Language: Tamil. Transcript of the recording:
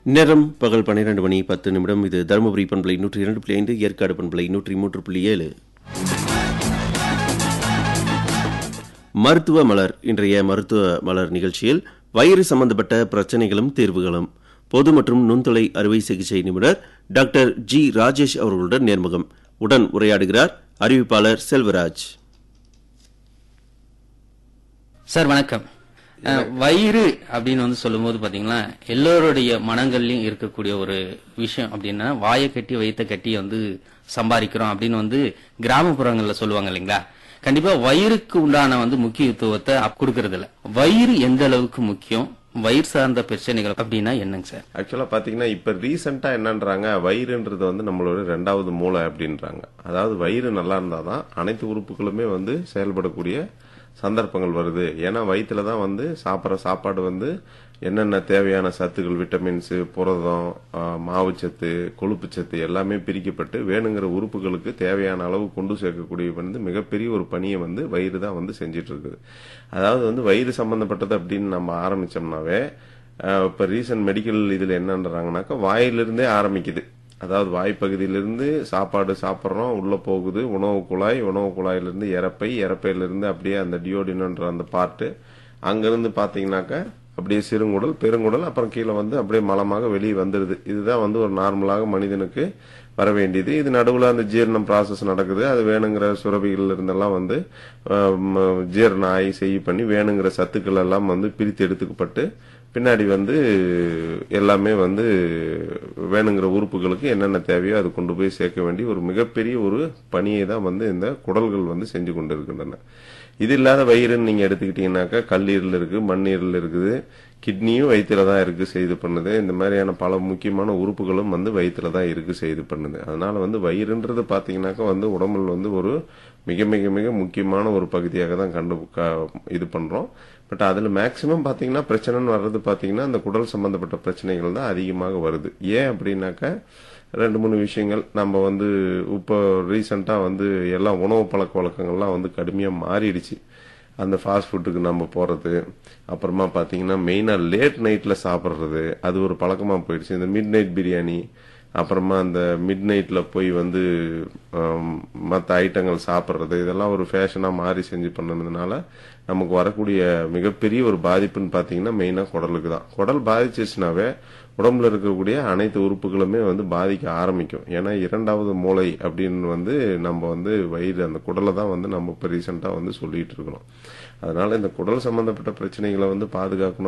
நேரம் பகல் பன்னிரண்டு மணி பத்து நிமிடம் இது தருமபுரி பண்பலை நூற்றி இரண்டு புள்ளி ஐந்து ஏற்காடு பண்பலை நூற்றி மூன்று புள்ளி ஏழு மருத்துவ மலர் இன்றைய மருத்துவ மலர் நிகழ்ச்சியில் வயிறு சம்பந்தப்பட்ட பிரச்சனைகளும் தீர்வுகளும் பொது மற்றும் நுண்துளை அறுவை சிகிச்சை நிபுணர் டாக்டர் ஜி ராஜேஷ் அவர்களுடன் நேர்முகம் உடன் உரையாடுகிறார் அறிவிப்பாளர் செல்வராஜ் சார் வணக்கம் அஹ், வயிறு அப்படின்னு வந்து சொல்லும்போது பாத்தீங்கன்னா எல்லோருடைய மனங்கள்லயும் இருக்கக்கூடிய ஒரு விஷயம் அப்படின்னா வாயை கட்டி வயித்தை கட்டி வந்து சம்பாதிக்கிறோம் அப்படின்னு வந்து கிராமப்புறங்கள்ல சொல்லுவாங்க இல்லைங்களா கண்டிப்பா வயிறுக்கு உண்டான வந்து முக்கியத்துவத்தை அப் கொடுக்கறது இல்ல வயிறு எந்த அளவுக்கு முக்கியம் வயிறு சார்ந்த பிரச்சனைகள் அப்படின்னா என்னங்க சார் ஆக்சுவலா பாத்தீங்கன்னா இப்ப ரீசெண்டா என்னன்றாங்க வயிறுன்றது வந்து நம்மளோட ரெண்டாவது மூளை அப்படின்றாங்க அதாவது வயிறு நல்லா இருந்தாதான் அனைத்து உறுப்புகளுமே வந்து செயல்படக்கூடிய சந்தர்ப்பங்கள் வருது ஏன்னா வயிற்றுல தான் வந்து சாப்பிட்ற சாப்பாடு வந்து என்னென்ன தேவையான சத்துக்கள் விட்டமின்ஸ் புரதம் ஆஹ், மாவுச்சத்து கொழுப்புச்சத்து எல்லாமே பிரிக்கப்பட்டு வேணுங்கிற உறுப்புகளுக்கு தேவையான அளவு கொண்டு சேர்க்கக்கூடிய வந்து மிகப்பெரிய ஒரு பணியை வந்து வயிறு தான் வந்து செஞ்சிட்டு இருக்குது அதாவது வந்து வயிறு சம்பந்தப்பட்டது அப்படின்னு நம்ம ஆரம்பிச்சோம்னாவே அஹ் இப்ப ரீசன்ட் மெடிக்கல் இதுல என்னன்றாங்கனாக்கா வாயிலிருந்தே ஆரம்பிக்குது அதாவது வாய்ப்பகுதியிலிருந்து சாப்பாடு சாப்பிட்றோம் உள்ள போகுது உணவு குழாய் உணவு குழாயிலிருந்து இறப்பை இறப்பையிலிருந்து அப்படியே அந்த டியோடினன்ற அந்த பார்ட்டு அங்கிருந்து பாத்தீங்கன்னாக்கா அப்படியே சிறுங்குடல் பெருங்குடல் அப்புறம் கீழே வந்து அப்படியே மலமாக வெளியே வந்துடுது இதுதான் வந்து ஒரு நார்மலாக மனிதனுக்கு வர வேண்டியது இது நடுவில் அந்த ஜீரணம் ப்ராசஸ் நடக்குது அது வேணுங்கிற சுரபிகள் இருந்தெல்லாம் வந்து அஹ், ம- ஜீரணம் ஆகி செய்ய பண்ணி வேணுங்கிற சத்துக்கள் எல்லாம் வந்து பிரித்து எடுத்துக்கப்பட்டு பின்னாடி வந்து எல்லாமே வந்து வேணுங்கிற உறுப்புகளுக்கு என்னென்ன தேவையோ அது கொண்டு போய் சேர்க்க வேண்டிய ஒரு மிகப்பெரிய ஒரு பணியை தான் வந்து இந்த குடல்கள் வந்து செஞ்சு கொண்டு இருக்கின்றன இது இல்லாத வயிறுன்னு நீங்க எடுத்துக்கிட்டீங்கன்னாக்கா கல்லீரல் இருக்கு மண்ணீரல் இருக்குது கிட்னியும் வயிற்றுல தான் இருக்கு செய்து பண்ணுது இந்த மாதிரியான பல முக்கியமான உறுப்புகளும் வந்து வயிற்றுல தான் இருக்கு செய்து பண்ணுது அதனால வந்து வயிறுன்றது பாத்தீங்கன்னாக்கா வந்து உடம்புல வந்து ஒரு மிக மிக மிக முக்கியமான ஒரு பகுதியாக தான் கண்டு க- இது பண்றோம் பட் அதுல மேக்சிமம் பாத்தீங்கன்னா பிரச்சனைன்னு வர்றது பாத்தீங்கன்னா அந்த குடல் சம்பந்தப்பட்ட பிரச்சனைகள் தான் அதிகமாக வருது ஏன் அப்படின்னாக்கா ரெண்டு மூணு விஷயங்கள் நம்ம வந்து இப்போ ரீசெண்டா வந்து எல்லா உணவு பழக்க வழக்கங்கள்லாம் வந்து கடுமையா மாறிடுச்சு அந்த ஃபாஸ்ட் ஃபுட்டுக்கு நம்ம போறது அப்புறமா பாத்தீங்கன்னா மெயினா லேட் நைட்ல சாப்பிட்றது அது ஒரு பழக்கமா போயிடுச்சு இந்த மிட் நைட் பிரியாணி அப்புறமா அந்த மிட் நைட்ல போய் வந்து மற்ற ஐட்டங்கள் சாப்பிட்றது இதெல்லாம் ஒரு ஃபேஷனா மாறி செஞ்சு பண்ணதுனால நமக்கு வரக்கூடிய மிகப்பெரிய ஒரு பாதிப்புன்னு பாத்தீங்கன்னா மெயினா குடலுக்கு தான் குடல் பாதிச்சிச்சுனாவே உடம்புல இருக்கக்கூடிய அனைத்து உறுப்புகளுமே வந்து பாதிக்க ஆரம்பிக்கும் ஏன்னா இரண்டாவது மூளை அப்படின்னு வந்து நம்ம வந்து வயிறு அந்த குடலை தான் வந்து நம்ம இப்போ ரீசெண்டாக வந்து சொல்லிட்டு இருக்கிறோம் அதனால இந்த குடல் சம்பந்தப்பட்ட பிரச்சனைகளை வந்து பாதுகாக்கணும்